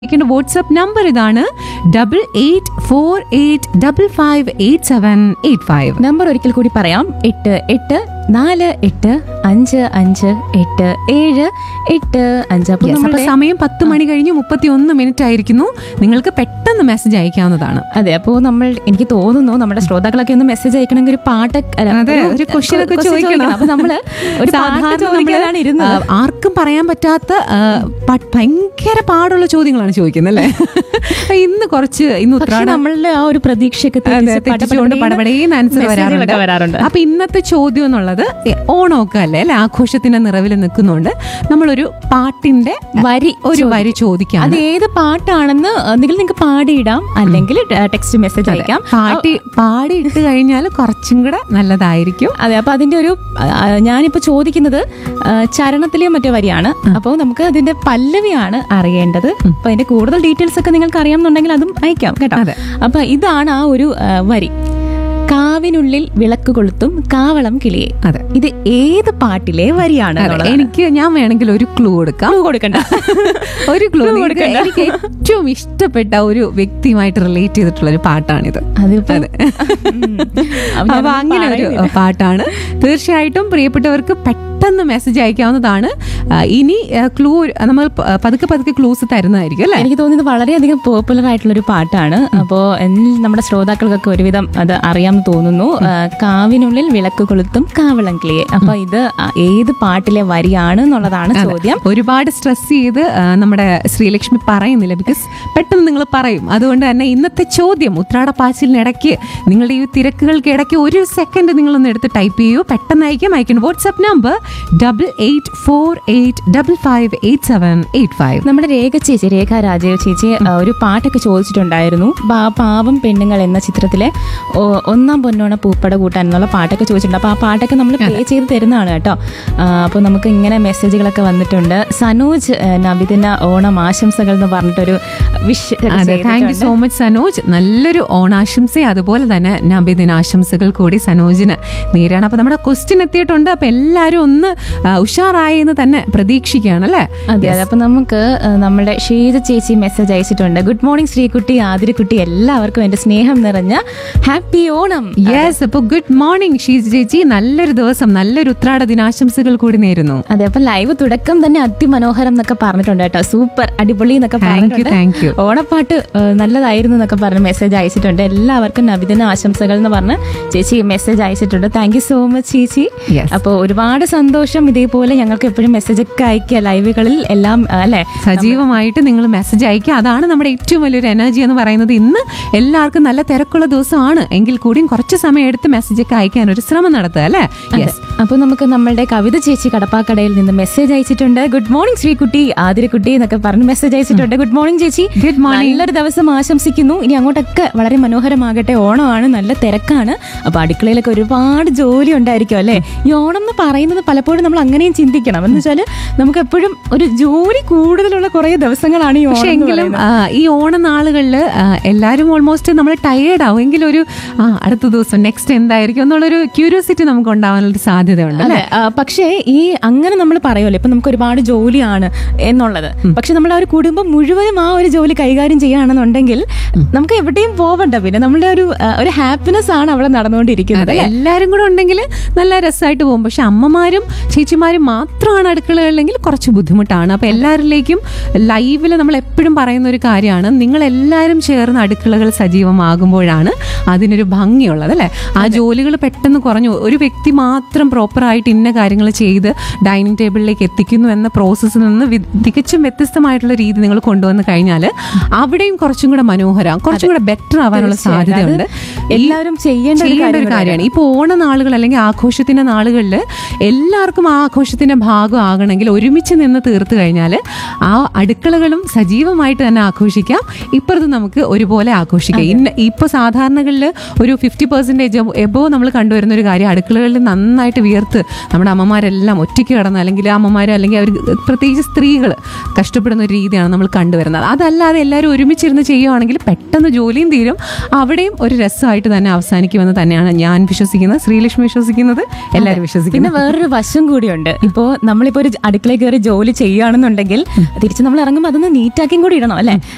വിളിക്കേണ്ട WhatsApp number ഇതാണ് double eight four eight double five eight seven eight five number ഒരിക്കൽ കൂടി പറയാം എട്ട് എട്ട് നാല് എട്ട് അഞ്ച് അഞ്ച് എട്ട് ഏഴ് എട്ട് അഞ്ച് അപ്പോൾ അപ്പൊ നമ്മളുടെ- സമയം പത്ത് മണി കഴിഞ്ഞ് മുപ്പത്തി ഒന്ന് മിനിറ്റ് ആയിരിക്കുന്നു നിങ്ങൾക്ക് പെട്ടെന്ന് മെസ്സേജ് അയക്കാവുന്നതാണ് അതെ അപ്പോൾ നമ്മൾ എനിക്ക് തോന്നുന്നു നമ്മുടെ ശ്രോതാക്കളൊക്കെ ഒന്ന് മെസ്സേജ് അയക്കണമെങ്കിൽ ഒരു പാട്ടൊക്കെ അല്ല, അതെ ഒരു ക്വസ്റ്റ്യൻ ഒക്കെ question ചോദിക്കണം അപ്പൊ നമ്മള് ഒരു സാധാരണ പാട്ട് നമ്മള്, ചോദിക്കാനാണ് ഇരുന്നത് ആ, ആർക്കും പറയാൻ പറ്റാത്ത ആ, പ- ഭയങ്കര പാടുള്ള ചോദ്യങ്ങളാണ് ചോദിക്കുന്നത് അല്ലേ അപ്പൊ ഇന്ന് കുറച്ച് ഇന്ന് പക്ഷെ ഉത്രാടം നമ്മളുടെ ആ ഒരു പ്രതീക്ഷയൊക്കെ അതെ, തെറ്റിച്ച് തെറ്റിച്ചുകൊണ്ട് പടപടേന്ന് പടപടേന്ന് ആൻസർ മെസ്സേജുകളൊക്കെ വരാറുണ്ട് വരാറുണ്ട് അപ്പൊ ഇന്നത്തെ ചോദ്യം എന്നുള്ളത് എ, ഓണമൊക്കെ അല്ലേ അല്ലെ ആഘോഷത്തിന്റെ നിറവിൽ നിൽക്കുന്നുണ്ട് നമ്മളൊരു പാട്ടിന്റെ വരി ഒരു വരി ചോദിക്കാം അത് ഏത് പാട്ടാണെന്ന് ഒന്നുകിൽ നിങ്ങൾക്ക് പാടിയിടാം അല്ലെങ്കിൽ ടെക്സ്റ്റ് മെസ്സേജ് അയക്കാം പാട്ടി പാടി ഇട്ട് കഴിഞ്ഞാൽ കുറച്ചും കൂടെ നല്ലതായിരിക്കും അതെ അപ്പൊ അതിന്റെ ഒരു ആ, ഞാനിപ്പോ ചോദിക്കുന്നത് ആ, ചരണത്തിലെയോ മറ്റോ വരിയാണ് അപ്പോൾ നമുക്ക് അതിന്റെ പല്ലവിയാണ് അറിയേണ്ടത് അപ്പൊ അതിന്റെ കൂടുതൽ ഡീറ്റെയിൽസ് ഒക്കെ നിങ്ങൾക്ക് അറിയാമെന്നുണ്ടെങ്കിൽ അതും അയക്കാം കേട്ടോ അതെ. അപ്പൊ ഇതാണ് ആ ഒരു ആ, വരി കാവിനുള്ളിൽ വിളക്ക് കൊളുത്തും കാവളം കിളിയെ അതെ ഇത് ഏത് പാട്ടിലെ വരിയാണ് അതെ, എന്നുള്ളതാണ്. എനിക്ക് ഞാൻ വേണമെങ്കിൽ ഒരു ക്ലൂ കൊടുക്കാം Clue കൊടുക്കണ്ട ഒരു ക്ലൂ Clue കൊടുക്കണ്ട. എനിക്ക് ഏറ്റവും ഇഷ്ടപ്പെട്ട ഒരു വ്യക്തിയുമായിട്ട് റിലേറ്റ് ചെയ്തിട്ടുള്ള ഒരു പാട്ടാണിത് അതിപ്പോ അതെ. ഉം. അപ്പൊ അപ്പൊ ഞാനൊന്നും അങ്ങനെ ഒരു പറയുന്നില്ല. പാട്ടാണ് തീർച്ചയായിട്ടും പ്രിയപ്പെട്ടവർക്ക് പെട്ടെന്ന് മെസ്സേജ് അയക്കാവുന്നതാണ് ആ, ഇനി ക്ലൂ നമ്മൾ പ- പതുക്കെ പതുക്കെ ക്ലൂസ് തരുന്നതായിരിക്കും അല്ലേ എനിക്ക് തോന്നുന്നത് വളരെയധികം പോപ്പുലർ ആയിട്ടുള്ള ഒരു പാട്ടാണ് അപ്പോൾ നമ്മുടെ ശ്രോതാക്കൾക്കൊക്കെ ഒരുവിധം അത് അറിയാമെന്ന് തോന്നുന്നു ആ, കാവിനുള്ളിൽ വിളക്ക് കൊളുത്തും കാവളം കിളിയെ അപ്പൊ ഇത് ആ, ഏത് പാട്ടിലെ വരിയാണ് എന്നുള്ളതാണ് ചോദ്യം ഒരുപാട് സ്ട്രെസ് ചെയ്ത് ആ, നമ്മുടെ ശ്രീലക്ഷ്മി പറയുന്നില്ല ബിക്കോസ് പെട്ടെന്ന് നിങ്ങൾ പറയും അതുകൊണ്ട് തന്നെ ഇന്നത്തെ ചോദ്യം ഉത്രാടപ്പാച്ചിലിനിടയ്ക്ക് നിങ്ങളുടെ ഈ തിരക്കുകൾക്ക് ഇടയ്ക്ക് ഒരു സെക്കൻഡ് നിങ്ങളൊന്ന് എടുത്ത് ടൈപ്പ് ചെയ്യൂ പെട്ടെന്ന് അയക്കാം അയക്കണം WhatsApp number double eight four eight double five eight seven eight five നമ്മുടെ രേഖ ചേച്ചി രേഖ രാജീവ് ചേച്ചി ആ, ഒരു പാട്ടൊക്കെ ചോദിച്ചിട്ടുണ്ടായിരുന്നു പാ- പാവം പെണ്ണുങ്ങൾ എന്ന ചിത്രത്തിലെ ഒ- ഒന്നാം പൊന്നോണ പൂപ്പട കൂട്ടാൻ എന്നുള്ള പാട്ടൊക്കെ ചോദിച്ചിട്ടുണ്ട് അപ്പൊ ആ പാട്ടൊക്കെ നമ്മൾ പേ ചെയ്ത് തരുന്നതാണ് കേട്ടോ അപ്പോൾ നമുക്ക് ഇങ്ങനെ മെസ്സേജുകളൊക്കെ വന്നിട്ടുണ്ട് സനോജ് ആ, നബിദിന ഓണം ആശംസകൾ എന്ന് പറഞ്ഞിട്ടൊരു വിഷ് അതെ thank you so much Sanoj നല്ലൊരു ഓണാശംസ അതുപോലെ തന്നെ നബിദിനാശംസകൾ കൂടി സനോജിന് നേരാണ് അപ്പൊ നമ്മുടെ ക്വസ്റ്റ്യൻ എത്തിയിട്ടുണ്ട് അപ്പൊ എല്ലാവരും ഒന്ന് ആ, ഉഷാറായി എന്ന് തന്നെ പ്രതീക്ഷിക്കുകയാണ് അല്ലേ അതെ അതെ അപ്പൊ നമുക്ക് ആ, നമ്മുടെ ഷീജ ചേച്ചി മെസ്സേജ് അയച്ചിട്ടുണ്ട് ഗുഡ് മോർണിംഗ് ശ്രീകുട്ടി ആതിരക്കുട്ടി എല്ലാവർക്കും എന്റെ സ്നേഹം നിറഞ്ഞ ഹാപ്പി ഓണം യെസ് അപ്പൊ ഗുഡ് മോർണിംഗ് ഷീജ് ചേച്ചി നല്ലൊരു ദിവസം നല്ലൊരു ഉത്രാട ദിനാശംസകൾ കൂടി നേരുന്നു അതെ അപ്പൊ ലൈവ് തുടക്കം തന്നെ അതിമനോഹരം എന്നൊക്കെ പറഞ്ഞിട്ടുണ്ട് കേട്ടോ സൂപ്പർ അടിപൊളി എന്നൊക്കെ താങ്ക് യു പറഞ്ഞിട്ടുണ്ട് താങ്ക് യു ഓണപ്പാട്ട് ആ, നല്ലതായിരുന്നു എന്നൊക്കെ പറഞ്ഞ് മെസ്സേജ് അയച്ചിട്ടുണ്ട് എല്ലാവർക്കും നബിദിന ആശംസകൾ എന്ന് പറഞ്ഞ് ചേച്ചി മെസ്സേജ് അയച്ചിട്ടുണ്ട് താങ്ക് യു സോ മച്ച് ചേച്ചി Yes. അപ്പോൾ ഒരുപാട് സന്തോഷം ഇതേപോലെ ഞങ്ങൾക്ക് എപ്പോഴും മെസ്സേജ് ഒക്കെ അയക്കുക ലൈവുകളിൽ എല്ലാം ആ, അല്ലേ സജീവമായിട്ട് നിങ്ങൾ മെസ്സേജ് അയക്കുക അതാണ് നമ്മുടെ ഏറ്റവും വലിയൊരു എനർജി എന്ന് പറയുന്നത് ഇന്ന് എല്ലാവർക്കും നല്ല തിരക്കുള്ള ദിവസമാണ് എങ്കിൽ കൂടിയും കുറച്ച് സമയം എടുത്ത് മെസ്സേജ് ഒക്കെ അയക്കാൻ ഒരു ശ്രമം നടത്തുക അല്ലേ യെസ് അപ്പോൾ നമുക്ക് നമ്മളുടെ കവിത ചേച്ചി കടപ്പാക്കടയിൽ നിന്ന് മെസ്സേജ് അയച്ചിട്ടുണ്ട് ഗുഡ് മോർണിംഗ് ശ്രീകുട്ടി ആതിരക്കുട്ടി എന്നൊക്കെ പറഞ്ഞ് മെസ്സേജ് അയച്ചിട്ടുണ്ട് ഗുഡ് മോർണിംഗ് ചേച്ചി ഗുഡ് മോർണിംഗ് നല്ലൊരു ദിവസം ആശംസിക്കുന്നു ഇനി അങ്ങോട്ടൊക്കെ വളരെ മനോഹരമാകട്ടെ ഓണമാണ് നല്ല തിരക്കാണ് അപ്പൊ അടുക്കളയിലൊക്കെ ഒരുപാട് ജോലി ഉണ്ടായിരിക്കും അല്ലേ ഈ ഓണം എന്ന് പറയുന്നത് പലപ്പോഴും നമ്മൾ അങ്ങനെയും ചിന്തിക്കണം എന്ന് വെച്ചാൽ നമുക്ക് എപ്പോഴും ഒരു ജോലി കൂടുതലുള്ള കുറെ ദിവസങ്ങളാണ് ഈ പക്ഷെ ഓണം എന്ന് എങ്കിലും പറയുന്നത്. ആ, ഈ ഓണനാളുകളിൽ എല്ലാവരും ഓൾമോസ്റ്റ് നമ്മൾ ടയേർഡ് ആവും എങ്കിലും ഒരു ആ, അടുത്ത ദിവസം നെക്സ്റ്റ് എന്തായിരിക്കും എന്നുള്ളൊരു ക്യൂരിയോസിറ്റി നമുക്ക് ഉണ്ടാവാനുള്ള സാധ്യതയുണ്ട് അല്ലേ അതെ ആ, പക്ഷേ ഈ അങ്ങനെ നമ്മൾ പറയുമല്ലോ ഇപ്പൊ നമുക്ക് ഒരുപാട് ജോലിയാണ് എന്നുള്ളത് പക്ഷെ നമ്മൾ ആ ഒരു കുടുംബം മുഴുവനും ആ ഒരു ജോലി കൈകാര്യം ചെയ്യുകയാണെന്നുണ്ടെങ്കിൽ നമുക്ക് എവിടെയും പോവണ്ട പിന്നെ നമ്മുടെ ഒരു ആ, ഒരു ഹാപ്പിനെസ് ആണ് അവിടെ നടന്നുകൊണ്ടിരിക്കുന്നത് അതെ അല്ലേ? എല്ലാരും കൂടെ ഉണ്ടെങ്കിൽ നല്ല രസമായിട്ട് പോകും പക്ഷെ അമ്മമാരും ചേച്ചിമാരും മാത്രമാണ് അടുക്കളകളിലെങ്കിൽ കുറച്ച് ബുദ്ധിമുട്ടാണ് അപ്പൊ എല്ലാവരിലേക്കും ലൈവിൽ നമ്മൾ എപ്പോഴും പറയുന്ന ഒരു കാര്യമാണ് നിങ്ങൾ എല്ലാവരും ചേർന്ന് അടുക്കളകൾ സജീവമാകുമ്പോഴാണ് അതിനൊരു ഭംഗിയുള്ളത് അല്ലെ ആ ജോലികൾ പെട്ടെന്ന് കുറഞ്ഞു ഒരു വ്യക്തി മാത്രം പ്രോപ്പറായിട്ട് ഇന്ന കാര്യങ്ങൾ ചെയ്ത് ഡൈനിങ് ടേബിളിലേക്ക് എത്തിക്കുന്നു എന്ന പ്രോസസ്സിൽ നിന്ന് വി- തികച്ചും വ്യത്യസ്തമായിട്ടുള്ള രീതി നിങ്ങൾ കൊണ്ടുവന്ന് കഴിഞ്ഞാൽ അവിടെയും കുറച്ചും കൂടെ മനോഹരം കുറച്ചും കൂടെ ബെറ്റർ ആവാനുള്ള തീർച്ചയായിട്ടും. സാധ്യതയുണ്ട് അത് എല്ലാവരും ചെയ്യേണ്ട ഒരു ചെയ്യേണ്ട കാര്യം ഒരു കൂടെയാണ്. കാര്യമാണ് ഇപ്പോൾ ഓണ നാളുകൾ അല്ലെങ്കിൽ ആഘോഷത്തിന്റെ നാളുകളിൽ എല്ലാവർക്കും ആ ആഘോഷത്തിന്റെ ഭാഗമാകണമെങ്കിൽ ഒരുമിച്ച് നിന്ന് തീർത്തു കഴിഞ്ഞാൽ ആ അടുക്കളകളും സജീവമായിട്ട് തന്നെ ആഘോഷിക്കാം ഇപ്പുറത്ത് നമുക്ക് ഒരുപോലെ ആഘോഷിക്കാം ഇന്ന ഇപ്പോൾ സാധാരണകളിൽ ഒരു ഫിഫ്റ്റി പെർസെൻറ്റേജ് എബോ നമ്മൾ കണ്ടുവരുന്ന ഒരു കാര്യം അടുക്കളകളിൽ നന്നായിട്ട് വിയർത്ത് നമ്മുടെ അമ്മമാരെല്ലാം ഒറ്റയ്ക്ക് കിടന്ന് അല്ലെങ്കിൽ അമ്മമാർ അല്ലെങ്കിൽ അവർ പ്രത്യേകിച്ച് സ്ത്രീകൾ കഷ്ടപ്പെടുന്ന ഒരു രീതിയാണ് നമ്മൾ കണ്ടുവരുന്നത് അതല്ലാതെ എല്ലാവരും ഒരുമിച്ചിരുന്ന് ചെയ്യുവാണെങ്കിൽ പെട്ടെന്ന് ജോലിയും തീരും അവിടെയും ഒരു രസമായിട്ട് തന്നെ അവസാനിക്കുമെന്ന് തന്നെയാണ് ഞാൻ വിശ്വസിക്കുന്നത് ശ്രീലക്ഷ്മി വിശ്വസിക്കുന്നത് എല്ലാവരും പിന്നെ വിശ്വസിക്കുന്നത് വേറൊരു വശം കൂടിയുണ്ട് ഇപ്പോ നമ്മളിപ്പോ ഒരു അടുക്കളയിൽ കയറി ജോലി ചെയ്യുകയാണെന്നുണ്ടെങ്കിൽ തിരിച്ച് നമ്മൾ ഇറങ്ങുമ്പോൾ അതൊന്ന് നീറ്റാക്കിയും കൂടി ഇടണം അല്ലെ